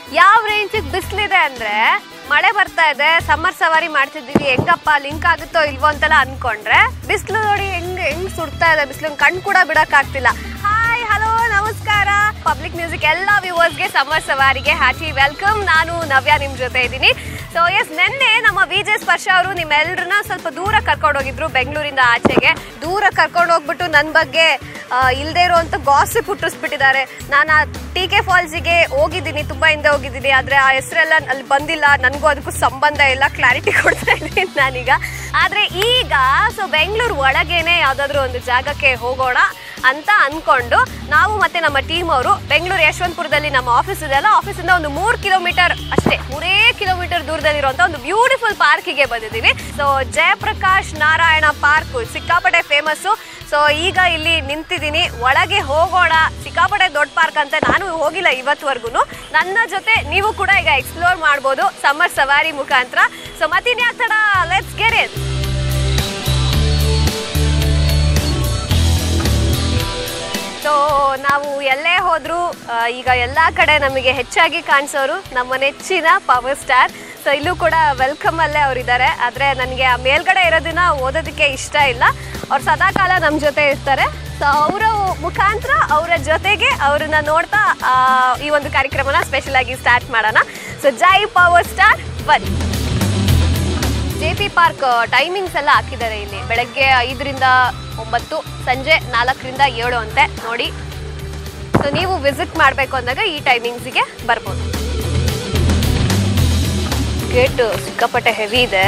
ಯಾವ ರೇಂಜಿಗೆ ಬಿಸಿಲಿದೆ ಅಂದ್ರೆ ಮಳೆ ಬರ್ತಾ ಇದೆ ಸಮ್ಮರ್ ಸವಾರಿ ಮಾಡ್ತಿದ್ದೀವಿ ಹೆಂಗಪ್ಪ ಲಿಂಕ್ ಆಗುತ್ತೋ ಇಲ್ವೋ ಅಂತೆಲ್ಲ ಅನ್ಕೊಂಡ್ರೆ ಬಿಸಿಲು ನೋಡಿ ಹೆಂಗ್ ಹೆಂಗ್ ಸುಡ್ತಾ ಇದೆ ಬಿಸಿಲು ಕಣ್ ಕೂಡ ಬಿಡಕ್ ಆಗ್ತಿಲ್ಲ ಹಾಯ್ ಹಲೋ ನಮಸ್ಕಾರ ಪಬ್ಲಿಕ್ ಮ್ಯೂಸಿಕ್ ಎಲ್ಲ ವ್ಯೂವರ್ಸ್ಗೆ ಸಮ್ಮರ್ ಸವಾರಿಗೆ ಹ್ಯಾಪಿ ವೆಲ್ಕಮ್ ನಾನು ನವ್ಯ ನಿಮ್ ಜೊತೆ ಇದ್ದೀನಿ ಸೊ ಎಸ್ ನಿನ್ನೆ ನಮ್ಮ ವಿಜೆ ಸ್ಪರ್ಶ ಅವರು ನಿಮ್ಮೆಲ್ಲರನ್ನ ಸ್ವಲ್ಪ ದೂರ ಕರ್ಕೊಂಡು ಹೋಗಿದ್ರು ಬೆಂಗಳೂರಿಂದ ಆಚೆಗೆ ದೂರ ಕರ್ಕೊಂಡು ಹೋಗ್ಬಿಟ್ಟು ನನ್ನ ಬಗ್ಗೆ ಆ, ಇಲ್ದೇ ಇರುವಂತ ಗಾಸಿಪ್ ಹುಟ್ಟಿಸ್ಬಿಟ್ಟಿದ್ದಾರೆ ನಾನು ಆ ಟಿ ಕೆ ಫಾಲ್ಸಿಗೆ ಹೋಗಿದ್ದೀನಿ ತುಂಬಾ ಹಿಂದೆ ಹೋಗಿದ್ದೀನಿ ಆದ್ರೆ ಆ ಹೆಸರೆಲ್ಲ ಅಲ್ಲಿ ಬಂದಿಲ್ಲ ನನಗೂ ಅದಕ್ಕೂ ಸಂಬಂಧ ಇಲ್ಲ ಕ್ಲಾರಿಟಿ ಕೊಡ್ತಾ ಇದ್ದೀನಿ ನಾನೀಗ ಆದ್ರೆ ಈಗ ಸೊ ಬೆಂಗಳೂರು ಒಳಗೇನೆ ಯಾವ್ದಾದ್ರು ಒಂದು ಜಾಗಕ್ಕೆ ಹೋಗೋಣ ಅಂತ ಅನ್ಕೊಂಡು ನಾವು ಮತ್ತೆ ನಮ್ಮ ಟೀಮ್ ಅವರು ಬೆಂಗಳೂರು ಯಶವಂತಪುರದಲ್ಲಿ ನಮ್ಮ ಆಫೀಸ್ ಇದೆಯಲ್ಲ ಆಫೀಸಿಂದ ಒಂದು ಮೂರು ಕಿಲೋಮೀಟರ್ ಅಷ್ಟೇ ಮೂರೇ ಕಿಲೋಮೀಟರ್ ದೂರದಲ್ಲಿರುವಂತ ಒಂದು ಬ್ಯೂಟಿಫುಲ್ ಪಾರ್ಕಿಗೆ ಬಂದಿದ್ದೀವಿ ಸೊ ಜಯಪ್ರಕಾಶ್ ನಾರಾಯಣ ಪಾರ್ಕ್ ಸಿಕ್ಕಾಪಟ್ಟೆ ಫೇಮಸ್ಸು ಸೊ ಈಗ ಇಲ್ಲಿ ನಿಂತಿದ್ದೀನಿ ಒಳಗೆ ಹೋಗೋಣ ಸಿಕ್ಕಾಪಟ್ಟೆ ದೊಡ್ಡ ಪಾರ್ಕ್ ಅಂತ ನಾನು ಹೋಗಿಲ್ಲ ಇವತ್ವರೆಗೂ ನನ್ನ ಜೊತೆ ನೀವು ಕೂಡ ಈಗ ಎಕ್ಸ್ಪ್ಲೋರ್ ಮಾಡ್ಬೋದು ಸಮ್ಮರ್ ಸವಾರಿ ಮುಖಾಂತರ ಸೊ ಮತ್ತಿನ್ಯಾಕ್ ತಡ ಲೆಟ್ಸ್ ಗೆಟ್ ಇಟ್ ಸೊ ನಾವು ಎಲ್ಲೇ ಹೋದ್ರು ಆ, ಈಗ ಎಲ್ಲ ಕಡೆ ನಮಗೆ ಹೆಚ್ಚಾಗಿ ಕಾಣಿಸೋರು ನಮ್ಮ ನೆಚ್ಚಿನ ಪವರ್ ಸ್ಟಾರ್ ಸೊ ಇಲ್ಲೂ ಕೂಡ ವೆಲ್ಕಮ್ ಅಲ್ಲೇ ಅವರಿದ್ದಾರೆ ಆದರೆ ನನಗೆ ಆ ಮೇಲ್ಗಡೆ ಇರೋದನ್ನ ಓದೋದಕ್ಕೆ ಇಷ್ಟ ಇಲ್ಲ ಅವ್ರು ಸದಾಕಾಲ ನಮ್ಮ ಜೊತೆ ಇರ್ತಾರೆ ಸೊ ಅವರ ಮುಖಾಂತರ ಅವರ ಜೊತೆಗೆ ಅವ್ರನ್ನ ನೋಡ್ತಾ ಆ, ಈ ಒಂದು ಕಾರ್ಯಕ್ರಮನ ಸ್ಪೆಷಲ್ ಆಗಿ ಸ್ಟಾರ್ಟ್ ಮಾಡೋಣ ಸೊ ಜೈ ಪವರ್ ಸ್ಟಾರ್ ಬನ್ನಿ ಜೆ ಪಿ ಪಾರ್ಕ್ ಟೈಮಿಂಗ್ಸ್ ಎಲ್ಲ ಹಾಕಿದ್ದಾರೆ ಇಲ್ಲಿ ಬೆಳಗ್ಗೆ ಐದರಿಂದ ಒಂಬತ್ತು ಸಂಜೆ ನಾಲ್ಕರಿಂದ ಏಳು ಅಂತೆ ನೋಡಿ ಸೊ ನೀವು ವಿಸಿಟ್ ಮಾಡಬೇಕು ಅಂದಾಗ ಈ ಟೈಮಿಂಗ್ಸಿಗೆ ಬರ್ಬೋದು ಗೇಟ್ ಸಿಕ್ಕಾಪಟ್ಟೆ ಹೆವಿ ಇದೆ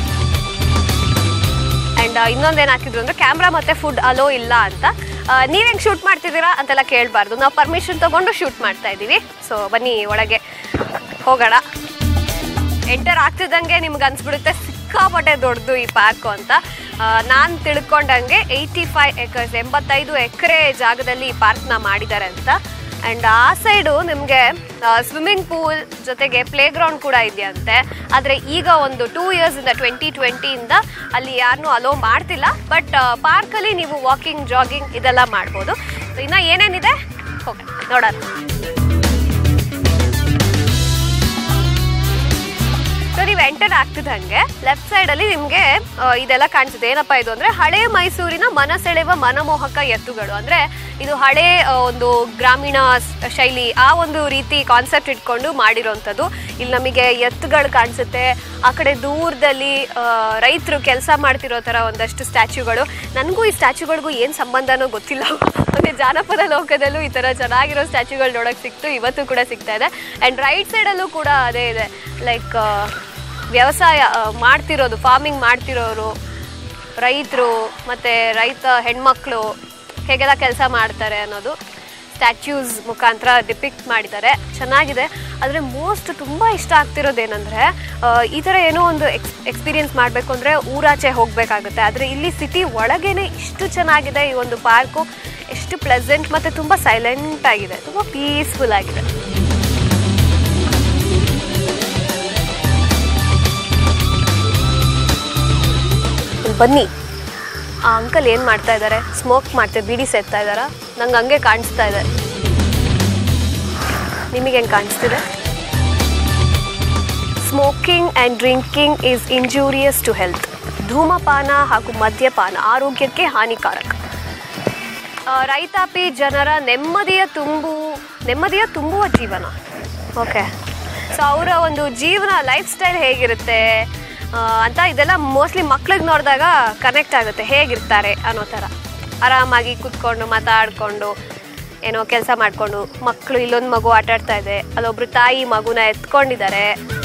ಆ್ಯಂಡ್ ಇನ್ನೊಂದೇನು ಹಾಕಿದ್ರು ಅಂದ್ರೆ ಕ್ಯಾಮ್ರಾ ಮತ್ತೆ ಫುಡ್ ಅಲೋ ಇಲ್ಲ ಅಂತ ನೀವು ಹೆಂಗೆ ಶೂಟ್ ಮಾಡ್ತಿದ್ದೀರಾ ಅಂತೆಲ್ಲ ಕೇಳಬಾರ್ದು ನಾವು ಪರ್ಮಿಷನ್ ತಗೊಂಡು ಶೂಟ್ ಮಾಡ್ತಾ ಇದ್ದೀವಿ ಸೊ ಬನ್ನಿ ಒಳಗೆ ಹೋಗೋಣ ಎಂಟರ್ ಆಗ್ತಿದ್ದಂಗೆ ನಿಮ್ಗೆ ಅನ್ಸ್ಬಿಡುತ್ತೆ ಸಿಕ್ಕಾಪಟ್ಟೆ ದೊಡ್ಡದು ಈ ಪಾರ್ಕು ಅಂತ ನಾನು ತಿಳ್ಕೊಂಡಂಗೆ ಏಯ್ಟಿ ಫೈವ್ ಎಕರ್ಸ್ ಎಂಬತ್ತೈದು ಎಕರೆ ಜಾಗದಲ್ಲಿ ಈ ಪಾರ್ಕ್ನ ಮಾಡಿದ್ದಾರೆ ಅಂತ ಆ್ಯಂಡ್ ಆ ಸೈಡು ನಿಮಗೆ ಸ್ವಿಮ್ಮಿಂಗ್ ಪೂಲ್ ಜೊತೆಗೆ ಪ್ಲೇ ಗ್ರೌಂಡ್ ಕೂಡ ಇದೆಯಂತೆ ಆದರೆ ಈಗ ಒಂದು ಟೂ ಇಯರ್ಸಿಂದ ಟ್ವೆಂಟಿ ಟ್ವೆಂಟಿಯಿಂದ ಅಲ್ಲಿ ಯಾರನ್ನೂ ಅಲೋ ಮಾಡ್ತಿಲ್ಲ ಬಟ್ ಪಾರ್ಕಲ್ಲಿ ನೀವು ವಾಕಿಂಗ್ ಜಾಗಿಂಗ್ ಇದೆಲ್ಲ ಮಾಡ್ಬೋದು ಇನ್ನು ಏನೇನಿದೆ ಹೋಗಿ ನೋಡೋಣ ಸೊ ನೀವು ಎಂಟರ್ ಆಗ್ತಿದ್ದಂಗೆ ಲೆಫ್ಟ್ ಸೈಡ್ ಅಲ್ಲಿ ನಿಮ್ಗೆ ಆ, ಇದೆಲ್ಲ ಕಾಣಿಸುತ್ತೆ ಏನಪ್ಪಾ ಇದು ಅಂದ್ರೆ ಹಳೆ ಮೈಸೂರಿನ ಮನಸೆಳೆವ ಮನಮೋಹಕ ಎತ್ತುಗಳು ಅಂದ್ರೆ ಇದು ಹಳೆ ಆ, ಒಂದು ಗ್ರಾಮೀಣ ಸ್- ಶೈಲಿ ಆ ಒಂದು ರೀತಿ ಕಾನ್ಸೆಪ್ಟ್ ಇಟ್ಕೊಂಡು ಮಾಡಿರೋಂಥದ್ದು ಇಲ್ಲಿ ನಮಗೆ ಎತ್ತುಗಳು ಕಾಣಿಸುತ್ತೆ ಆ ಕಡೆ ದೂರದಲ್ಲಿ ರೈತರು ಕೆಲಸ ಮಾಡ್ತಿರೋ ತರ ಒಂದಷ್ಟು ಸ್ಟ್ಯಾಚ್ಯೂಗಳು ನನಗೂ ಈ ಸ್ಟ್ಯಾಚ್ಯೂಗಳಿಗೂ ಏನು ಸಂಬಂಧನೋ ಗೊತ್ತಿಲ್ಲ ಮತ್ತೆ ಜಾನಪದ ಲೋಕದಲ್ಲೂ ಈ ತರ ಚೆನ್ನಾಗಿರೋ ಸ್ಟ್ಯಾಚ್ಯೂಗಳು ನೋಡಕ್ ಸಿಕ್ತು ಇವತ್ತು ಕೂಡ ಸಿಗ್ತಾ ಇದೆ ಅಂಡ್ ರೈಟ್ ಸೈಡಲ್ಲೂ ಕೂಡ ಅದೇ ಇದೆ ಲೈಕ್ ವ್ಯವಸಾಯ ಆ, ಮಾಡ್ತಿರೋದು ಫಾರ್ಮಿಂಗ್ ಮಾಡ್ತಿರೋರು ರೈತರು ಮತ್ತು ರೈತ ಹೆಣ್ಮಕ್ಳು ಹೇಗೆಲ್ಲ ಕೆಲಸ ಮಾಡ್ತಾರೆ ಅನ್ನೋದು ಸ್ಟ್ಯಾಚ್ಯೂಸ್ ಮುಖಾಂತರ ಡಿಪಿಕ್ಟ್ ಮಾಡಿದ್ದಾರೆ ಚೆನ್ನಾಗಿದೆ ಆದರೆ ಮೋಸ್ಟ್ ತುಂಬ ಇಷ್ಟ ಆಗ್ತಿರೋದೇನೆಂದರೆ ಈ ಥರ ಏನೋ ಒಂದು ಎಕ್ಸ್ ಎಕ್ಸ್ಪೀರಿಯನ್ಸ್ ಮಾಡಬೇಕು ಅಂದರೆ ಊರಾಚೆ ಹೋಗಬೇಕಾಗುತ್ತೆ ಆದರೆ ಇಲ್ಲಿ ಸಿಟಿ ಒಳಗೇನೆ ಇಷ್ಟು ಚೆನ್ನಾಗಿದೆ ಈ ಒಂದು ಪಾರ್ಕು ಎಷ್ಟು ಪ್ಲೆಸೆಂಟ್ ಮತ್ತು ತುಂಬ ಸೈಲೆಂಟ್ ಆಗಿದೆ ತುಂಬ ಪೀಸ್ಫುಲ್ ಆಗಿದೆ ಬನ್ನಿ ಆ ಅಂಕಲ್ ಏನು ಮಾಡ್ತಾ ಇದ್ದಾರೆ ಸ್ಮೋಕ್ ಮಾಡ್ತಾ ಬೀಡಿ ಸೇರ್ತಾ ಇದ್ದಾರಾ ನಂಗೆ ಹಂಗೆ ಕಾಣಿಸ್ತಾ ಇದೆ ನಿಮಗೆ ಹೆಂಗೆ ಕಾಣಿಸ್ತಿದೆ smoking and drinking is injurious to health ಧೂಮಪಾನ ಹಾಗೂ ಮದ್ಯಪಾನ ಆರೋಗ್ಯಕ್ಕೆ ಹಾನಿಕಾರಕ ಆ, ರೈತಾಪಿ ಜನರ ನೆಮ್ಮದಿಯ ತುಂಬು ನೆಮ್ಮದಿಯ ತುಂಬುವ ಜೀವನ ಓಕೆ ಸೊ ಅವರ ಒಂದು ಜೀವನ ಲೈಫ್ ಸ್ಟೈಲ್ ಹೇಗಿರುತ್ತೆ ಆ, ಅಂತ ಇದೆಲ್ಲ ಮೋಸ್ಟ್ಲಿ ಮಕ್ಳಿಗೆ ನೋಡಿದಾಗ ಕನೆಕ್ಟ್ ಆಗುತ್ತೆ ಹೇಗಿರ್ತಾರೆ ಅನ್ನೋ ಥರ ಆರಾಮಾಗಿ ಕೂತ್ಕೊಂಡು ಮಾತಾಡಿಕೊಂಡು ಏನೋ ಕೆಲಸ ಮಾಡಿಕೊಂಡು ಮಕ್ಕಳು ಇಲ್ಲೊಂದು ಮಗು ಆಟ ಆಡ್ತಾ ಇದೆ ಅಲ್ಲೊಬ್ರು ತಾಯಿ ಮಗುನ ಎತ್ಕೊಂಡಿದ್ದಾರೆ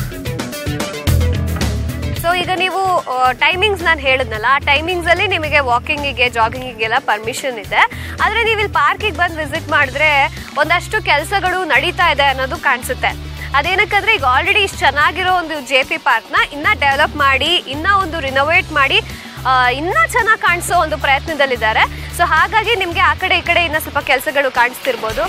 ಸೊ ಈಗ ನೀವು ಟೈಮಿಂಗ್ಸ್ ನಾನು ಹೇಳಿದ್ನಲ್ಲ ಆ ಟೈಮಿಂಗ್ಸಲ್ಲಿ ನಿಮಗೆ ವಾಕಿಂಗಿಗೆ ಜಾಗಿಂಗಿಗೆಲ್ಲ ಪರ್ಮಿಷನ್ ಇದೆ ಆದರೆ ನೀವು ಇಲ್ಲಿ ಪಾರ್ಕಿಗೆ ಬಂದು ವಿಸಿಟ್ ಮಾಡಿದ್ರೆ ಒಂದಷ್ಟು ಕೆಲಸಗಳು ನಡೀತಾ ಇದೆ ಅನ್ನೋದು ಕಾಣಿಸುತ್ತೆ ಅದೇನಕ್ಕಂದ್ರೆ ಈಗ ಆಲ್ರೆಡಿ ಇಷ್ಟು ಚೆನ್ನಾಗಿರೋ ಒಂದು ಜೆ ಪಿ ಪಾರ್ಕ್ನ ಇನ್ನೂ ಡೆವಲಪ್ ಮಾಡಿ ಇನ್ನೂ ಒಂದು ರಿನೋವೇಟ್ ಮಾಡಿ ಆ, ಇನ್ನೂ ಚೆನ್ನಾಗಿ ಕಾಣಿಸೋ ಒಂದು ಪ್ರಯತ್ನದಲ್ಲಿದ್ದಾರೆ ಸೊ ಹಾಗಾಗಿ ನಿಮಗೆ ಆ ಕಡೆ ಈ ಕಡೆ ಇನ್ನೂ ಸ್ವಲ್ಪ ಕೆಲಸಗಳು ಕಾಣಿಸ್ತಿರ್ಬೋದು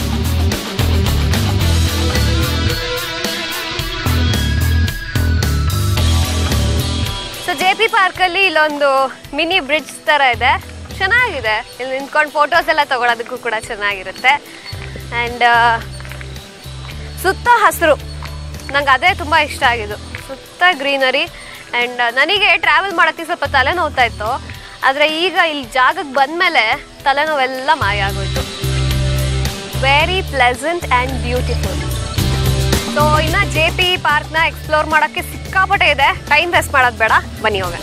ಸೊ ಜೆ ಪಿ ಪಾರ್ಕಲ್ಲಿ ಇಲ್ಲೊಂದು ಮಿನಿ ಬ್ರಿಡ್ಜ್ ಥರ ಇದೆ ಚೆನ್ನಾಗಿದೆ ಇಲ್ಲಿ ನಿಂತ್ಕೊಂಡು ಫೋಟೋಸ್ ಎಲ್ಲ ತಗೊಳೋದಕ್ಕೂ ಕೂಡ ಚೆನ್ನಾಗಿರುತ್ತೆ ಆ್ಯಂಡ್ ಸುತ್ತ ಹಸಿರು ನಂಗೆ ಅದೇ ತುಂಬ ಇಷ್ಟ ಆಗಿದ್ದು ಸುತ್ತ ಗ್ರೀನರಿ ಆ್ಯಂಡ್ ನನಗೆ ಟ್ರಾವೆಲ್ ಮಾಡೋಕ್ಕೆ ಸ್ವಲ್ಪ ತಲೆನೋವ್ತಾ ಇತ್ತು ಆದರೆ ಈಗ ಇಲ್ಲಿ ಜಾಗಕ್ಕೆ ಬಂದಮೇಲೆ ತಲೆನೋವೆಲ್ಲ ಮಾಯ ಆಗೋಯ್ತು very pleasant and beautiful so ಇನ್ನು ಜೆ ಪಿ ಪಾರ್ಕ್ನ ಎಕ್ಸ್ಪ್ಲೋರ್ ಮಾಡೋಕ್ಕೆ ಸಿಕ್ಕಾಪಟ್ಟೆ ಇದೆ ಟೈಮ್ ವೇಸ್ಟ್ ಮಾಡೋದು ಬೇಡ ಬನ್ನಿ ಹೋಗೋಣ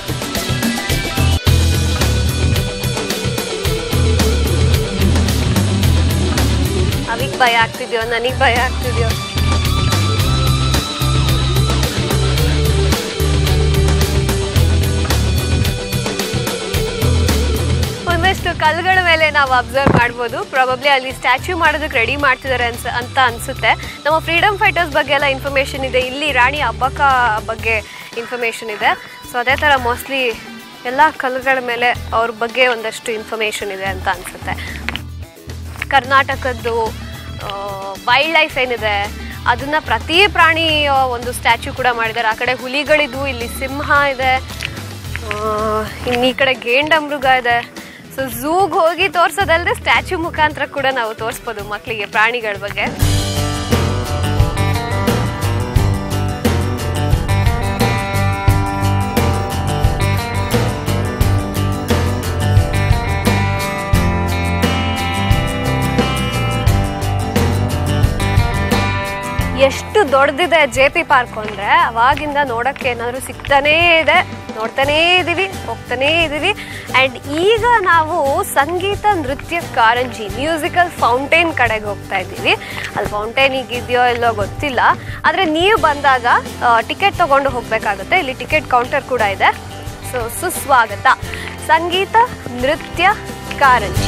ಅವಿಗೆ ಭಯ ಆಗ್ತಿದ್ಯೋ ನನಗೆ ಭಯ ಆಗ್ತಿದ್ಯೋ ಒಂದಷ್ಟು ಕಲ್ಲುಗಳ ಮೇಲೆ ನಾವು ಅಬ್ಸರ್ವ್ ಮಾಡ್ಬೋದು ಪ್ರಾಬಬ್ಲಿ ಅಲ್ಲಿ ಸ್ಟ್ಯಾಚ್ಯೂ ಮಾಡೋದಕ್ಕೆ ರೆಡಿ ಮಾಡ್ತಿದ್ದಾರೆ ಅನ್ಸ ಅಂತ ಅನಿಸುತ್ತೆ ನಮ್ಮ ಫ್ರೀಡಮ್ ಫೈಟರ್ಸ್ ಬಗ್ಗೆ ಎಲ್ಲ ಇನ್ಫಾರ್ಮೇಷನ್ ಇದೆ ಇಲ್ಲಿ ರಾಣಿ ಅಬ್ಬಕ್ಕ ಬಗ್ಗೆ ಇನ್ಫಾರ್ಮೇಷನ್ ಇದೆ ಸೊ ಅದೇ ಥರ ಮೋಸ್ಟ್ಲಿ ಎಲ್ಲ ಕಲ್ಲುಗಳ ಮೇಲೆ ಅವ್ರ ಬಗ್ಗೆ ಒಂದಷ್ಟು ಇನ್ಫಾರ್ಮೇಷನ್ ಇದೆ ಅಂತ ಅನಿಸುತ್ತೆ ಕರ್ನಾಟಕದ್ದು ವೈಲ್ಡ್ ಲೈಫ್ ಏನಿದೆ ಅದನ್ನ ಪ್ರತಿ ಪ್ರಾಣಿ ಆ, ಒಂದು ಸ್ಟ್ಯಾಚ್ಯೂ ಕೂಡ ಮಾಡಿದ್ದಾರೆ ಆ ಕಡೆ ಹುಲಿಗಳಿದ್ವು ಇಲ್ಲಿ ಸಿಂಹ ಇದೆ ಆ, ಇನ್ನು ಈ ಕಡೆ ಗೇಂಡ ಮೃಗ ಇದೆ ಸೊ ಝೂಗ್ ಹೋಗಿ ತೋರ್ಸೋದಲ್ಲದೆ ಸ್ಟ್ಯಾಚ್ಯೂ ಮುಖಾಂತರ ಕೂಡ ನಾವು ತೋರಿಸ್ಬೋದು ಮಕ್ಕಳಿಗೆ ಪ್ರಾಣಿಗಳ ಬಗ್ಗೆ ಎಷ್ಟು ದೊಡ್ಡದಿದೆ ಜೆ ಪಿ ಪಾರ್ಕ್ ಅಂದ್ರೆ ಅವಾಗಿಂದ ನೋಡಕ್ಕೆ ಏನಾದ್ರು ಸಿಗ್ತಾನೇ ಇದೆ ನೋಡ್ತಾನೇ ಇದೀವಿ ಹೋಗ್ತಾನೇ ಇದೀವಿ ಅಂಡ್ ಈಗ ನಾವು ಸಂಗೀತ ನೃತ್ಯ ಕಾರಂಜಿ ಮ್ಯೂಸಿಕಲ್ ಫೌಂಟೇನ್ ಕಡೆಗೆ ಹೋಗ್ತಾ ಇದ್ದೀವಿ ಅಲ್ಲಿ ಫೌಂಟೇನ್ ಈಗ ಇದೆಯೋ ಇಲ್ಲೋ ಗೊತ್ತಿಲ್ಲ ಆದರೆ ನೀವು ಬಂದಾಗ ಟಿಕೆಟ್ ತಗೊಂಡು ಹೋಗಬೇಕಾಗುತ್ತೆ ಇಲ್ಲಿ ಟಿಕೆಟ್ ಕೌಂಟರ್ ಕೂಡ ಇದೆ ಸೊ ಸುಸ್ವಾಗತ ಸಂಗೀತ ನೃತ್ಯ ಕಾರಂಜಿ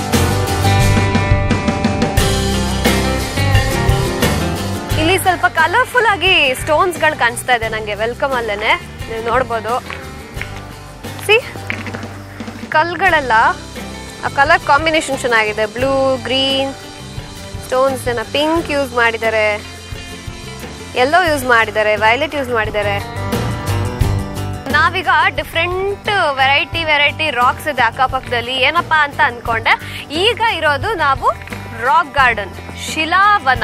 ಇಲ್ಲಿ ಸ್ವಲ್ಪ ಕಲರ್ಫುಲ್ ಆಗಿ ಸ್ಟೋನ್ಸ್ಗಳು ಕಾಣಿಸ್ತಾ ಇದೆ ನನಗೆ ವೆಲ್ಕಮ್ ಅಲ್ಲೇನೆ ನೀವು ನೋಡ್ಬೋದು ಸಿ ಕಲ್ಗಳೆಲ್ಲ ಆ ಕಲರ್ ಕಾಂಬಿನೇಷನ್ ಚೆನ್ನಾಗಿದೆ blue green stones pink use ಮಾಡಿದ್ದಾರೆ ಎಲ್ಲೋ ಯೂಸ್ ಮಾಡಿದ್ದಾರೆ ವೈಲೆಟ್ ಯೂಸ್ ಮಾಡಿದ್ದಾರೆ ನಾವೀಗ ಡಿಫ್ರೆಂಟ್ ವೆರೈಟಿ ವೆರೈಟಿ ರಾಕ್ಸ್ ಇದೆ ಅಕ್ಕಪಕ್ಕದಲ್ಲಿ ಏನಪ್ಪಾ ಅಂತ ಅನ್ಕೊಂಡೆ ಈಗ ಇರೋದು ನಾವು ರಾಕ್ ಗಾರ್ಡನ್ ಶಿಲಾವನ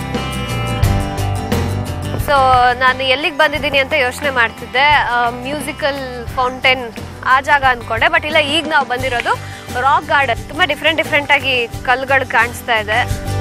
ಸೊ ನಾನು ಎಲ್ಲಿಗೆ ಬಂದಿದ್ದೀನಿ ಅಂತ ಯೋಚನೆ ಮಾಡ್ತಿದ್ದೆ ಮ್ಯೂಸಿಕಲ್ ಫೌಂಟೇನ್ ಆ ಜಾಗ ಅನ್ಕೊಂಡೆ ಬಟ್ ಇಲ್ಲ ಈಗ ನಾವು ಬಂದಿರೋದು ರಾಕ್ ಗಾರ್ಡನ್ ತುಂಬ ಡಿಫ್ರೆಂಟ್ ಡಿಫ್ರೆಂಟ್ ಆಗಿ ಕಲ್ಗಳು ಕಾಣಿಸ್ತಾ ಇದೆ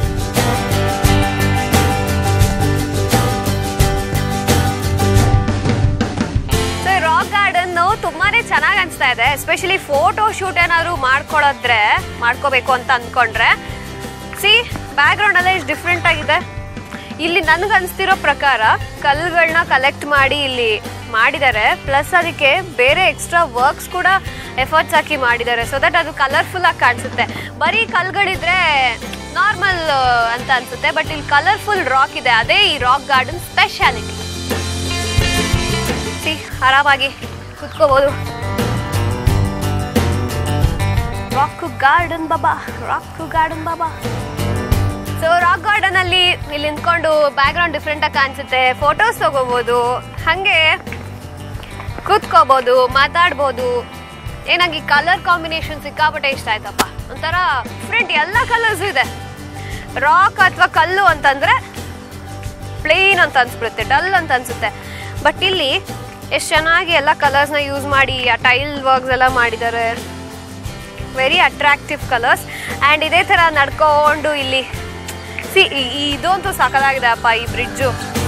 ಸೊ ರಾಕ್ ಗಾರ್ಡನ್ ತುಂಬಾನೇ ಚೆನ್ನಾಗಿ ಅನಿಸ್ತಾ ಇದೆ ಎಸ್ಪೆಷಲಿ ಫೋಟೋ ಶೂಟ್ ಏನಾದ್ರು ಮಾಡ್ಕೊಳ್ಳೋದ್ರೆ ಮಾಡ್ಕೋಬೇಕು ಅಂತ ಅನ್ಕೊಂಡ್ರೆ ಸಿ ಬ್ಯಾಕ್ ಗ್ರೌಂಡ್ ಎಲ್ಲ ಇಷ್ಟು ಡಿಫ್ರೆಂಟ್ ಆಗಿದೆ ಇಲ್ಲಿ ನನಗೆ ಅನಿಸ್ತಿರೋ ಪ್ರಕಾರ ಕಲ್ಲುಗಳನ್ನ ಕಲೆಕ್ಟ್ ಮಾಡಿ ಇಲ್ಲಿ ಮಾಡಿದ್ದಾರೆ ಪ್ಲಸ್ ಅದಕ್ಕೆ ಬೇರೆ ಎಕ್ಸ್ಟ್ರಾ ವರ್ಕ್ಸ್ ಕೂಡ ಎಫರ್ಟ್ಸ್ ಹಾಕಿ ಮಾಡಿದ್ದಾರೆ ಸೊ ದಟ್ ಅದು ಕಲರ್ಫುಲ್ ಆಗಿ ಕಾಣಿಸುತ್ತೆ ಬರೀ ಕಲ್ಗಳಿದ್ರೆ ನಾರ್ಮಲ್ ಅಂತ ಅನ್ಸುತ್ತೆ ಬಟ್ ಇಲ್ಲಿ ಕಲರ್ಫುಲ್ ರಾಕ್ ಇದೆ ಅದೇ ಈ ರಾಕ್ ಗಾರ್ಡನ್ ಸ್ಪೆಷಾಲಿಟಿ ಸಿ ಆರಾಮಾಗಿ ಕುತ್ಕೋಬಹುದು ರಾಕ್ ಗಾರ್ಡನ್ ಬಾಬಾ ರಾಕ್ ಗಾರ್ಡನ್ ಬಾಬಾ ಸೊ ರಾಕ್ ಗಾರ್ಡನ್ ಅಲ್ಲಿ ಇಲ್ಲಿ ನಿಂತ್ಕೊಂಡು ಬ್ಯಾಕ್ ಗ್ರೌಂಡ್ ಡಿಫ್ರೆಂಟ್ ಆಗಿ ಕಾಣಿಸುತ್ತೆ ಫೋಟೋಸ್ ತಗೋಬಹುದು ಹಂಗೆ ಕೂತ್ಕೋಬಹುದು ಮಾತಾಡ್ಬೋದು ಏನಾಗಿ ಕಲರ್ ಕಾಂಬಿನೇಷನ್ ಸಿಕ್ಕಾಪಟ್ಟೆ ಇಷ್ಟ ಆಯ್ತಪ್ಪ ಒಂಥರ ಡಿಫ್ರೆಂಟ್ ಎಲ್ಲ ಕಲರ್ಸ್ ಇದೆ ರಾಕ್ ಅಥವಾ ಕಲ್ಲು ಅಂತಂದ್ರೆ ಪ್ಲೇನ್ ಅಂತ ಅನ್ಸ್ಬಿಡುತ್ತೆ ಡಲ್ ಅಂತ ಅನ್ಸುತ್ತೆ ಬಟ್ ಇಲ್ಲಿ ಎಷ್ಟು ಚೆನ್ನಾಗಿ ಎಲ್ಲ ಕಲರ್ಸ್ನ ಯೂಸ್ ಮಾಡಿ ಆ ಟೈಲ್ ವರ್ಕ್ಸ್ ಎಲ್ಲ ಮಾಡಿದ್ದಾರೆ ವೆರಿ ಅಟ್ರಾಕ್ಟಿವ್ ಕಲರ್ಸ್ ಆ್ಯಂಡ್ ಇದೇ ಥರ ನಡ್ಕೊಂಡು ಇಲ್ಲಿ ಸಿ ಇದಂತೂ ಸಾಕಾಗಿದೆ ಅಪ್ಪ ಈ ಬ್ರಿಡ್ಜು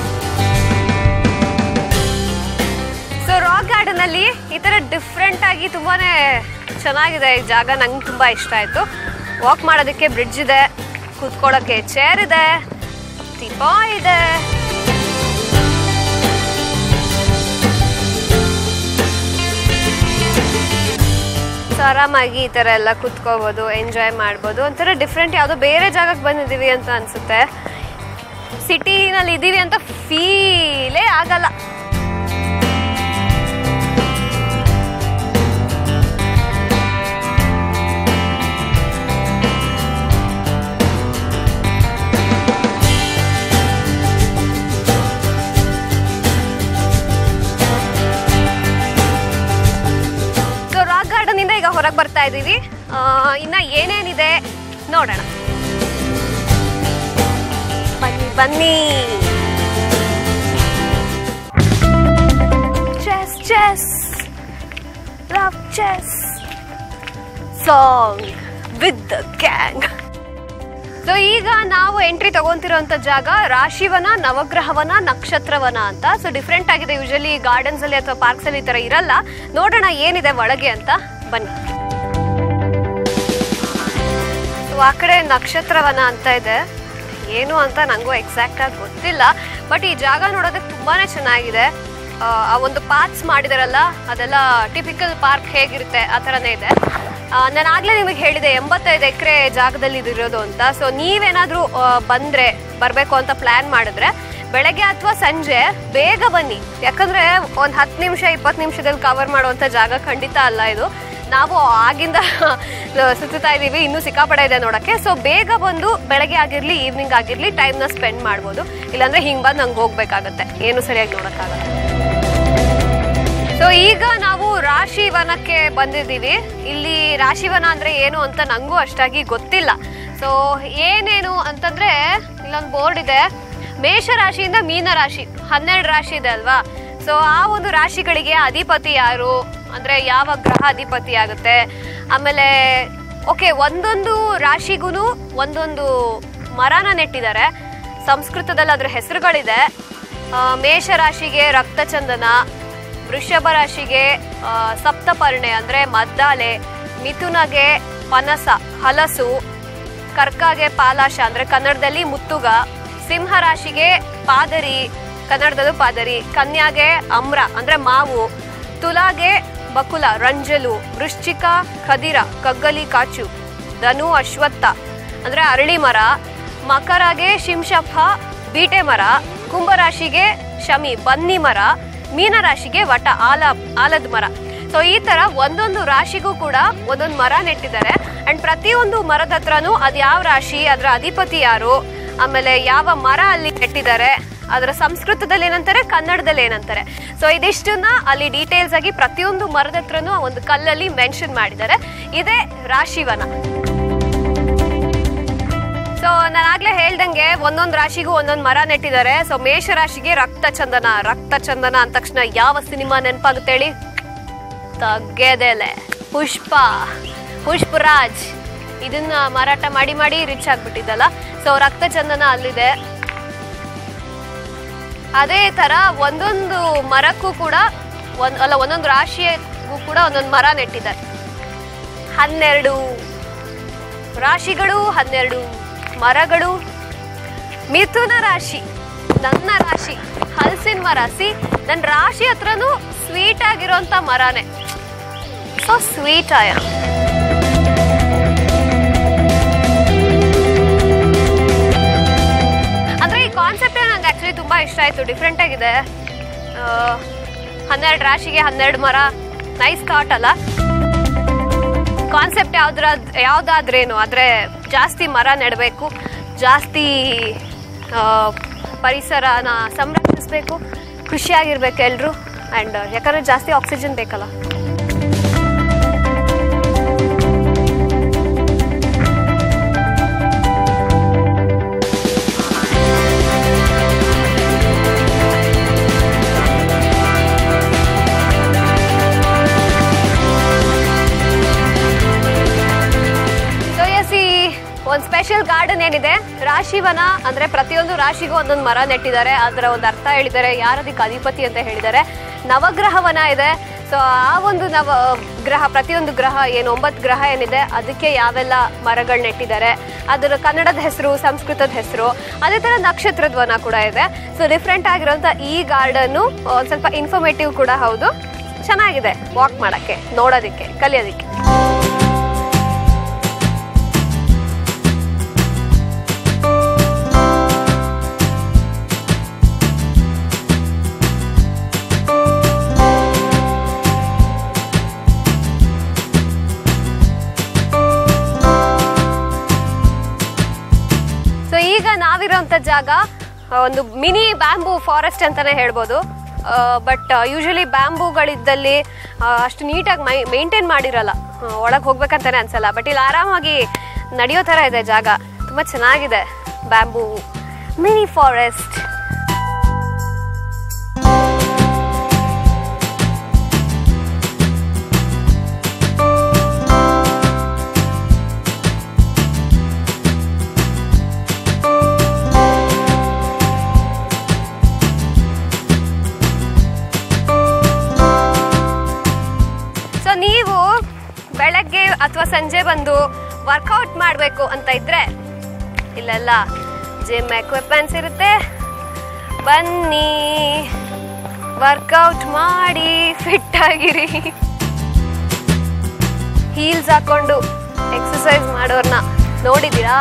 ಸೊ ರಾಕ್ ಗಾರ್ಡನ್ ಅಲ್ಲಿ ಈ ಥರ ಡಿಫ್ರೆಂಟ್ ಆಗಿ ತುಂಬಾನೇ ಚೆನ್ನಾಗಿದೆ ಈ ಜಾಗ ನಂಗೆ ತುಂಬ ಇಷ್ಟ ಆಯಿತು ವಾಕ್ ಮಾಡೋದಕ್ಕೆ ಬ್ರಿಡ್ಜ್ ಇದೆ ಕೂತ್ಕೊಳ್ಳೋಕ್ಕೆ ಚೇರ್ ಇದೆ ದೀಪ ಇದೆ ಸೊ ಆರಾಮಾಗಿ ಈ ಥರ ಎಲ್ಲ ಕುತ್ಕೋಬೋದು ಎಂಜಾಯ್ ಮಾಡ್ಬೋದು ಒಂಥರ ಡಿಫ್ರೆಂಟ್ ಯಾವುದೋ ಬೇರೆ ಜಾಗಕ್ಕೆ ಬಂದಿದ್ದೀವಿ ಅಂತ ಅನಿಸುತ್ತೆ ಸಿಟಿನಲ್ಲಿ ಇದ್ದೀವಿ ಅಂತ ಫೀಲೇ ಆಗಲ್ಲ ಸೊ ರಾಕ್ ಗಾರ್ಡನ್ ಇಂದ ಈಗ ಹೊರಗೆ ಬರ್ತಾ ಇದ್ದೀವಿ ಆ, ಇನ್ನ ಏನೇನಿದೆ ನೋಡೋಣ ಬನ್ನಿ ಬನ್ನಿ chess chess love chess song with the gang so ಈಗ ನಾವು ಎಂಟ್ರಿ ತಗೊಂತಿರೋಂಥ ಜಾಗ ರಾಶಿವನ ನವಗ್ರಹವನ ನಕ್ಷತ್ರವನ ಅಂತ ಸೊ ಡಿಫ್ರೆಂಟ್ ಆಗಿದೆ ಯೂಶಲಿ ಗಾರ್ಡನ್ಸ್ ಅಲ್ಲಿ ಅಥವಾ ಪಾರ್ಕ್ಸ್ ಅಲ್ಲಿ ಈ ತರ ಇರಲ್ಲ ನೋಡೋಣ ಏನಿದೆ ಒಳಗೆ ಅಂತ ಬನ್ನಿ ಸೊ ಆ ಕಡೆ ನಕ್ಷತ್ರವನ ಅಂತ ಇದೆ ಏನು ಅಂತ ನನಗೂ ಎಕ್ಸಾಕ್ಟ್ ಆಗಿ ಗೊತ್ತಿಲ್ಲ ಬಟ್ ಈ ಜಾಗ ನೋಡೋದಕ್ಕೆ ತುಂಬಾನೇ ಚೆನ್ನಾಗಿದೆ ಆ, ಆ ಒಂದು ಪಾರ್ಕ್ಸ್ ಮಾಡಿದಾರಲ್ಲ ಅದೆಲ್ಲ ಟಿಪಿಕಲ್ ಪಾರ್ಕ್ ಹೇಗಿರುತ್ತೆ ಆ ಥರನೇ ಇದೆ ನಾನು ಆಗಲೇ ನಿಮಗೆ ಹೇಳಿದೆ ಎಂಬತ್ತೈದು ಎಕರೆ ಜಾಗದಲ್ಲಿ ಇದಿರೋದು ಅಂತ ಸೊ ನೀವೇನಾದರೂ ಬಂದರೆ ಬರಬೇಕು ಅಂತ ಪ್ಲ್ಯಾನ್ ಮಾಡಿದ್ರೆ ಬೆಳಗ್ಗೆ ಅಥವಾ ಸಂಜೆ ಬೇಗ ಬನ್ನಿ ಯಾಕಂದರೆ ಒಂದು ಹತ್ತು ನಿಮಿಷ ಇಪ್ಪತ್ತು ನಿಮಿಷದಲ್ಲಿ ಕವರ್ ಮಾಡುವಂಥ ಜಾಗ ಖಂಡಿತ ಅಲ್ಲ ಇದು ನಾವು ಆಗಿಂದ ಸುತ್ತಾ ಇದ್ದೀವಿ ಇನ್ನೂ ಸಿಕ್ಕಾಪಡೆ ಇದೆ ನೋಡೋಕ್ಕೆ ಸೊ ಬೇಗ ಬಂದು ಬೆಳಗ್ಗೆ ಆಗಿರಲಿ ಈವ್ನಿಂಗ್ ಆಗಿರಲಿ ಟೈಮ್ನ ಸ್ಪೆಂಡ್ ಮಾಡ್ಬೋದು ಇಲ್ಲಾಂದ್ರೆ ಹಿಂಗೆ ಬಂದು ನಂಗೆ ಹೋಗ್ಬೇಕಾಗತ್ತೆ ಏನು ಸರಿಯಾಗಿ ನೋಡೋಕ್ಕಾಗಲ್ಲ ಸೊ ಈಗ ನಾವು ರಾಶಿವನಕ್ಕೆ ಬಂದಿದ್ದೀವಿ ಇಲ್ಲಿ ರಾಶಿವನ ಅಂದ್ರೆ ಏನು ಅಂತ ನಂಗೂ ಅಷ್ಟಾಗಿ ಗೊತ್ತಿಲ್ಲ ಸೊ ಏನೇನು ಅಂತಂದ್ರೆ ಇಲ್ಲೊಂದು ಬೋರ್ಡ್ ಇದೆ ಮೇಷ ರಾಶಿಯಿಂದ ಮೀನ ರಾಶಿ ಹನ್ನೆರಡು ರಾಶಿ ಇದೆ ಅಲ್ವಾ ಸೊ ಆ ಒಂದು ರಾಶಿಗಳಿಗೆ ಅಧಿಪತಿ ಯಾರು ಅಂದ್ರೆ ಯಾವ ಗ್ರಹ ಅಧಿಪತಿ ಆಗುತ್ತೆ ಆಮೇಲೆ ಓಕೆ ಒಂದೊಂದು ರಾಶಿಗೂ ಒಂದೊಂದು ಮರನ ನೆಟ್ಟಿದ್ದಾರೆ ಸಂಸ್ಕೃತದಲ್ಲಿ ಅದ್ರ ಹೆಸರುಗಳಿದೆ ಆ, ಮೇಷ ರಾಶಿಗೆ ರಕ್ತಚಂದನ ವೃಷಭ ರಾಶಿಗೆ ಆ, ಸಪ್ತಪರ್ಣೆ ಅಂದ್ರೆ ಮದ್ದಾಲೆ ಮಿಥುನಗೆ ಪನಸ ಹಲಸು ಕರ್ಕಾಗೆ ಪಾಲಾಶ ಅಂದ್ರೆ ಕನ್ನಡದಲ್ಲಿ ಮುತ್ತುಗ ಸಿಂಹ ರಾಶಿಗೆ ಪಾದರಿ ಕನ್ನಡದಲ್ಲೂ ಪಾದರಿ ಕನ್ಯಾಗೆ ಅಮ್ರ ಅಂದ್ರೆ ಮಾವು ತುಲಾಗೆ ಬಕುಲ ರಂಜಲು ವೃಶ್ಚಿಕ ಖದಿರ ಕಗ್ಗಲಿ ಕಾಚು ಧನು ಅಶ್ವತ್ಥ ಅಂದ್ರೆ ಅರಳಿ ಮರ ಮಕರಗೆ ಶಿಂಶಫ ಬೀಟೆ ಮರ ಕುಂಭರಾಶಿಗೆ ಶಮಿ ಬನ್ನಿ ಮರ ಮೀನರಾಶಿಗೆ ವಟ ಆಲ ಆಲದ ಮರ ಸೊ ಈ ತರ ಒಂದೊಂದು ರಾಶಿಗೂ ಕೂಡ ಒಂದೊಂದು ಮರ ನೆಟ್ಟಿದ್ದಾರೆ ಅಂಡ್ ಪ್ರತಿಯೊಂದು ಮರದ ಹತ್ರನೂ ಅದು ಯಾವ ರಾಶಿ ಅದರ ಅಧಿಪತಿ ಯಾರು ಆಮೇಲೆ ಯಾವ ಮರ ಅಲ್ಲಿ ನೆಟ್ಟಿದ್ದಾರೆ ಅದರ ಸಂಸ್ಕೃತದಲ್ಲಿ ಏನಂತಾರೆ ಕನ್ನಡದಲ್ಲಿ ಏನಂತಾರೆ ಸೊ ಇದಿಷ್ಟನ್ನ ಅಲ್ಲಿ ಡೀಟೇಲ್ಸ್ ಆಗಿ ಪ್ರತಿಯೊಂದು ಮರದ ಹತ್ರನೂ ಆ ಒಂದು ಕಲ್ಲಲ್ಲಿ ಮೆನ್ಷನ್ ಮಾಡಿದ್ದಾರೆ ಇದೇ ರಾಶಿವನ ಸೊ ನಾನು ಆಗ್ಲೇ ಹೇಳ್ದಂಗೆ ಒಂದೊಂದು ರಾಶಿಗೂ ಒಂದೊಂದು ಮರ ನೆಟ್ಟಿದ್ದಾರೆ ಸೊ ಮೇಷ ರಾಶಿಗೆ ರಕ್ತ ಚಂದನ ರಕ್ತ ಚಂದನ ಅಂದ ತಕ್ಷಣ ಯಾವ ಸಿನಿಮಾ ನೆನಪಾಗುತ್ತೆ ಹೇಳಿ ತಗ್ಗೆದೆಲೆ ಪುಷ್ಪ ಪುಷ್ಪರಾಜ್ ಇದನ್ನ ಮಾರಾಟ ಮಾಡಿ ಮಾಡಿ ರಿಚ್ ಆಗ್ಬಿಟ್ಟಿದ್ದಲ್ಲ ಸೊ ರಕ್ತ ಚಂದನ ಅಲ್ಲಿದೆ ಅದೇ ತರ ಒಂದೊಂದು ಮರಕ್ಕೂ ಕೂಡ ಒಂದ್ ಅಲ್ಲ ಒಂದೊಂದು ರಾಶಿಗೂ ಕೂಡ ಒಂದೊಂದು ಮರ ನೆಟ್ಟಿದ್ದಾರೆ ಹನ್ನೆರಡು ರಾಶಿಗಳು ಹನ್ನೆರಡು ಮರಗಳು ಮಿಥುನ ರಾಶಿ ನನ್ನ ರಾಶಿ ಹಲಸಿನ ಮರ ಸಿ ನನ್ನ ರಾಶಿ ಹತ್ರನೂ ಸ್ವೀಟ್ ಆಗಿರೋಂಥ ಮರನೇ ಸೊ ಸ್ವೀಟ್ ಆಯ ಅಂದ್ರೆ ಈ ಕಾನ್ಸೆಪ್ಟ್ ನಂಗೆ ಆಕ್ಚುಲಿ ತುಂಬಾ ಇಷ್ಟ ಆಯ್ತು ಡಿಫ್ರೆಂಟ್ ಆಗಿದೆ ಆ, ಹನ್ನೆರಡು ರಾಶಿಗೆ ಹನ್ನೆರಡು ಮರ ನೈಸ್ ಥಾಟ್ ಅಲ್ಲ ಕಾನ್ಸೆಪ್ಟ್ ಯಾವ್ದ್ರ ಯಾವ್ದಾದ್ರೇನು ಆದ್ರೆ ಜಾಸ್ತಿ ಮರ ನೆಡಬೇಕು ಜಾಸ್ತಿ ಆ, ಪರಿಸರನ ಸಂರಕ್ಷಿಸ್ಬೇಕು ಖುಷಿಯಾಗಿರ್ಬೇಕು ಎಲ್ರು ಆ್ಯಂಡ್ ಯಾಕಂದ್ರೆ ಜಾಸ್ತಿ ಆಕ್ಸಿಜನ್ ಬೇಕಲ್ಲ ಸೊ ಎಸ್ ಈ ಒಂದು ಸ್ಪೆಷಲ್ ಗಾರ್ಡನ್ ಏನಿದೆ ರಾಶಿವನ ಅಂದ್ರೆ ಪ್ರತಿಯೊಂದು ರಾಶಿಗೂ ಒಂದೊಂದು ಮರ ನೆಟ್ಟಿದ್ದಾರೆ ಅದರ ಒಂದು ಅರ್ಥ ಹೇಳಿದ್ದಾರೆ ಯಾರದಕ್ಕೆ ಅಧಿಪತಿ ಅಂತ ಹೇಳಿದ್ದಾರೆ ನವಗ್ರಹವನ ಇದೆ ಸೊ ಆ ಒಂದು ನವ ಗ್ರಹ ಪ್ರತಿಯೊಂದು ಗ್ರಹ ಏನು ಒಂಬತ್ತು ಗ್ರಹ ಏನಿದೆ ಅದಕ್ಕೆ ಯಾವೆಲ್ಲ ಮರಗಳು ನೆಟ್ಟಿದ್ದಾರೆ ಅದರ ಕನ್ನಡದ ಹೆಸರು ಸಂಸ್ಕೃತದ ಹೆಸರು ಅದೇ ಥರ ನಕ್ಷತ್ರದ ವನ ಕೂಡ ಇದೆ ಸೊ ಡಿಫ್ರೆಂಟ್ ಆಗಿರೋಂಥ ಈ ಗಾರ್ಡನ್ನು ಒಂದು ಸ್ವಲ್ಪ ಇನ್ಫಾರ್ಮೇಟಿವ್ ಕೂಡ ಹೌದು ಚೆನ್ನಾಗಿದೆ ವಾಕ್ ಮಾಡೋಕ್ಕೆ ನೋಡೋದಕ್ಕೆ ಕಲಿಯೋದಕ್ಕೆ ಸೊ ಈಗ ನಾವಿರೋಂಥ ಜಾಗ ಆ, ಒಂದು ಮಿನಿ ಬ್ಯಾಂಬೂ ಫಾರೆಸ್ಟ್ ಅಂತಾನೆ ಹೇಳ್ಬೋದು ಬಟ್ ಯೂಶಲಿ ಬ್ಯಾಂಬೂಗಳಿದ್ದಲ್ಲಿ ಆ, ಅಷ್ಟು ನೀಟಾಗಿ ಮೈ ಮೇಂಟೈನ್ ಮಾಡಿರಲ್ಲ ಒಳಗೆ ಹೋಗ್ಬೇಕಂತಾನೆ ಅನ್ಸಲ್ಲ ಬಟ್ ಇಲ್ಲಿ ಆರಾಮಾಗಿ ನಡೆಯೋ ಥರ ಇದೆ ಜಾಗ ತುಂಬ ಚೆನ್ನಾಗಿದೆ ಬ್ಯಾಂಬೂ ಮಿನಿ ಫಾರೆಸ್ಟ್ ಸೊ ನೀವು ಬೆಳಗ್ಗೆ ಅಥವಾ ಸಂಜೆ ಬಂದು ವರ್ಕೌಟ್ ಮಾಡಬೇಕು ಅಂತ ಇದ್ರೆ ಇಲ್ಲೆಲ್ಲ ಜಿಮ್ ಎಕ್ವಿಪ್ಮೆಂಟ್ಸ್ ಇರುತ್ತೆ ಬನ್ನಿ ವರ್ಕೌಟ್ ಮಾಡಿ ಫಿಟ್ ಆಗಿರಿ ಹೀಲ್ಸ್ ಹಾಕೊಂಡು ಎಕ್ಸಸೈಸ್ ಮಾಡೋರ್ನ ನೋಡಿದ್ದೀರಾ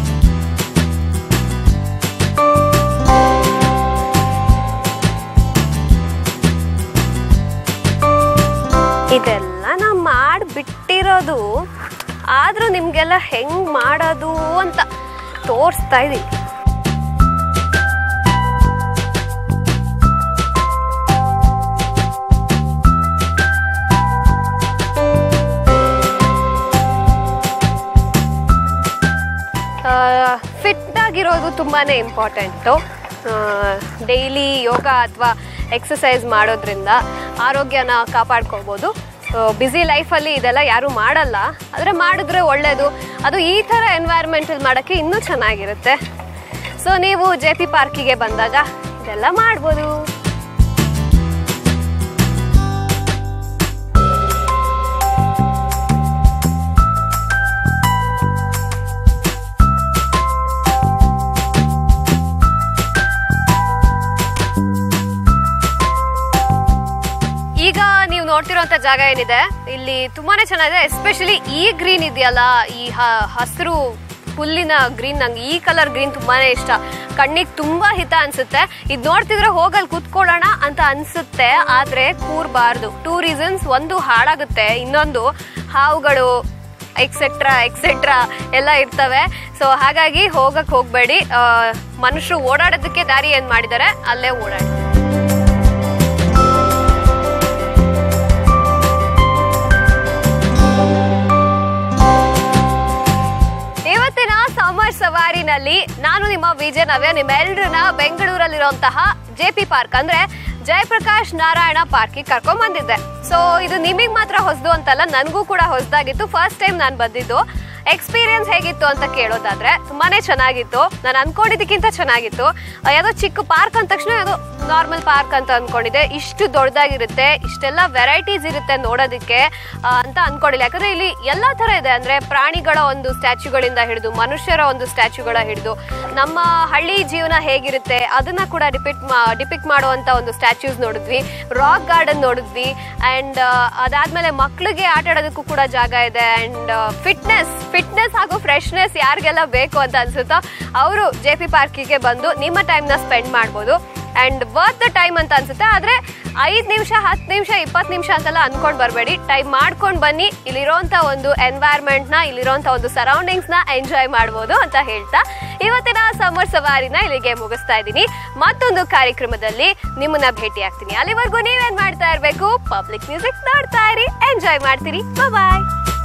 ಇದೆಲ್ಲ ನಾ ಮಾಡಿಬಿಟ್ಟಿರೋದು ಆದರೂ ನಿಮಗೆಲ್ಲ ಹೆಂಗ್ ಮಾಡೋದು ಅಂತ ತೋರಿಸ್ತಾ ಇದ್ದೀನಿ ಫಿಟ್ ಆಗಿರೋದು ತುಂಬಾ ಇಂಪಾರ್ಟೆಂಟು ಡೈಲಿ ಯೋಗ ಅಥವಾ ಎಕ್ಸಸೈಸ್ ಮಾಡೋದ್ರಿಂದ ಆರೋಗ್ಯನ ಕಾಪಾಡ್ಕೋಬೋದು ಬ್ಯುಸಿ ಲೈಫಲ್ಲಿ ಇದೆಲ್ಲ ಯಾರೂ ಮಾಡಲ್ಲ ಆದರೆ ಮಾಡಿದ್ರೆ ಒಳ್ಳೆಯದು ಅದು ಈ ಥರ ಎನ್ವೈರ್ಮೆಂಟಲ್ಲಿ ಮಾಡೋಕ್ಕೆ ಇನ್ನೂ ಚೆನ್ನಾಗಿರುತ್ತೆ ಸೊ ನೀವು ಜೆ ಪಿ ಪಾರ್ಕಿಗೆ ಬಂದಾಗ ಇದೆಲ್ಲ ಮಾಡ್ಬೋದು ಈಗ ನೀವು ನೋಡ್ತಿರೋಂಥ ಜಾಗ ಏನಿದೆ ಇಲ್ಲಿ ತುಂಬಾನೇ ಚೆನ್ನಾಗಿದೆ ಎಸ್ಪೆಷಲಿ ಈ ಗ್ರೀನ್ ಇದೆಯಲ್ಲ ಈ ಹಸಿರು ಹುಲ್ಲಿನ ಗ್ರೀನ್ ನಂಗೆ ಈ ಕಲರ್ ಗ್ರೀನ್ ತುಂಬಾನೇ ಇಷ್ಟ ಕಣ್ಣಿಗೆ ತುಂಬಾ ಹಿತ ಅನ್ಸುತ್ತೆ ಇದು ನೋಡ್ತಿದ್ರೆ ಹೋಗಲ್ಲಿ ಕೂತ್ಕೊಳ್ಳೋಣ ಅಂತ ಅನ್ಸುತ್ತೆ ಆದ್ರೆ ಕೂರ್ಬಾರ್ದು ಟೂ ರೀಸನ್ಸ್ ಒಂದು ಹಾಳಾಗುತ್ತೆ ಇನ್ನೊಂದು ಹಾವುಗಳು ಎಕ್ಸೆಟ್ರಾ ಎಕ್ಸೆಟ್ರಾ ಎಲ್ಲ ಇರ್ತವೆ ಸೊ ಹಾಗಾಗಿ ಹೋಗಕ್ ಹೋಗ್ಬೇಡಿ ಆ, ಮನುಷ್ಯರು ಓಡಾಡೋದಕ್ಕೆ ದಾರಿ ಏನ್ ಮಾಡಿದ್ದಾರೆ ಅಲ್ಲೇ ಓಡಾಡಿ ಇವತ್ತಿನ ಸಮ್ಮರ್ ಸವಾರಿನಲ್ಲಿ ನಾನು ನಿಮ್ಮ ವಿಜಯ ನವ್ಯ ನಿಮ್ಮೆಲ್ಲರನ್ನ ಬೆಂಗಳೂರಲ್ಲಿರುವಂತಹ ಜೆ ಪಿ ಪಾರ್ಕ್ ಅಂದ್ರೆ ಜಯಪ್ರಕಾಶ್ ನಾರಾಯಣ ಪಾರ್ಕಿಗೆ ಕರ್ಕೊಂಡ್ ಬಂದಿದ್ದೆ ಸೊ ಇದು ನಿಮಗೆ ಮಾತ್ರ ಹೊಸದು ಅಂತಲ್ಲ ನನಗೂ ಕೂಡ ಹೊಸದಾಗಿತ್ತು ಫಸ್ಟ್ ಟೈಮ್ ನಾನು ಬಂದಿದ್ದು ಎಕ್ಸ್ಪೀರಿಯನ್ಸ್ ಹೇಗಿತ್ತು ಅಂತ ಕೇಳೋದಾದ್ರೆ ತುಂಬಾನೇ ಚೆನ್ನಾಗಿತ್ತು ನಾನು ಅನ್ಕೊಂಡಿದ್ದಕ್ಕಿಂತ ಚೆನ್ನಾಗಿತ್ತು ಆ, ಯಾವುದೋ ಚಿಕ್ಕ ಪಾರ್ಕ್ ಅಂದ ತಕ್ಷಣ ಯಾವುದೋ ನಾರ್ಮಲ್ ಪಾರ್ಕ್ ಅಂತ ಅನ್ಕೊಂಡಿದ್ದೆ ಇಷ್ಟು ದೊಡ್ಡದಾಗಿರುತ್ತೆ ಇಷ್ಟೆಲ್ಲ ವೆರೈಟೀಸ್ ಇರುತ್ತೆ ನೋಡೋದಕ್ಕೆ ಆ, ಅಂತ ಅನ್ಕೊಂಡಿಲ್ಲ ಯಾಕಂದ್ರೆ ಇಲ್ಲಿ ಎಲ್ಲಾ ತರ ಇದೆ ಅಂದ್ರೆ ಪ್ರಾಣಿಗಳ ಒಂದು ಸ್ಟ್ಯಾಚ್ಯೂಗಳಿಂದ ಹಿಡಿದು ಮನುಷ್ಯರ ಒಂದು ಸ್ಟ್ಯಾಚ್ಯೂಗಳ ಹಿಡಿದು ನಮ್ಮ ಹಳ್ಳಿ ಜೀವನ ಹೇಗಿರುತ್ತೆ ಅದನ್ನ ಕೂಡ ಡಿಪಿಟ್ ಡಿಪಿಕ್ಟ್ ಮಾಡುವಂತ ಒಂದು ಸ್ಟ್ಯಾಚ್ಯೂಸ್ ನೋಡಿದ್ವಿ ರಾಕ್ ಗಾರ್ಡನ್ ನೋಡಿದ್ವಿ ಅಂಡ್ ಅದಾದ್ಮೇಲೆ ಮಕ್ಳಿಗೆ ಆಟ ಆಡೋದಕ್ಕೂ ಕೂಡ ಜಾಗ ಇದೆ ಅಂಡ್ ಫಿಟ್ನೆಸ್ ಫಿಟ್ನೆಸ್ ಹಾಗೂ ಫ್ರೆಶ್ನೆಸ್ ಯಾರಿಗೆಲ್ಲ ಬೇಕು ಅಂತ ಅನ್ಸುತ್ತೋ ಅವರು ಜೆ ಪಿ ಪಾರ್ಕಿಗೆ ಬಂದು ನಿಮ್ಮ ಟೈಮ್ನ ಸ್ಪೆಂಡ್ ಮಾಡ್ಬೋದು ಅಂಡ್ ವರ್ತ್ ದ ಟೈಮ್ ಅಂತ ಅನ್ಸುತ್ತೆ ಆದ್ರೆ ಐದ್ ನಿಮಿಷ ಹತ್ತು ನಿಮಿಷ ಇಪ್ಪತ್ತು ನಿಮಿಷ ಅಂತೆಲ್ಲ ಅನ್ಕೊಂಡ್ ಬರಬೇಡಿ ಟೈಮ್ ಮಾಡ್ಕೊಂಡು ಬನ್ನಿ ಇಲ್ಲಿರೋಂಥ ಒಂದು ಎನ್ವೈರ್ಮೆಂಟ್ ನ ಇಲ್ಲಿರೋಂಥ ಒಂದು ಸರೌಂಡಿಂಗ್ಸ್ ನ ಎಂಜಾಯ್ ಮಾಡ್ಬೋದು ಅಂತ ಹೇಳ್ತಾ ಇವತ್ತಿನ ಸಮ್ಮರ್ ಸವಾರಿನ ಇಲ್ಲಿಗೆ ಮುಗಿಸ್ತಾ ಇದ್ದೀನಿ ಮತ್ತೊಂದು ಕಾರ್ಯಕ್ರಮದಲ್ಲಿ ನಿಮ್ಮನ್ನ ಭೇಟಿ ಆಗ್ತೀನಿ ಅಲ್ಲಿವರೆಗೂ ನೀವೇನ್ ಮಾಡ್ತಾ ಇರ್ಬೇಕು ಪಬ್ಲಿಕ್ ಮ್ಯೂಸಿಕ್ ನೋಡ್ತಾ ಇರಿ ಎಂಜಾಯ್ ಮಾಡ್ತೀರಿ ಬಾಯ್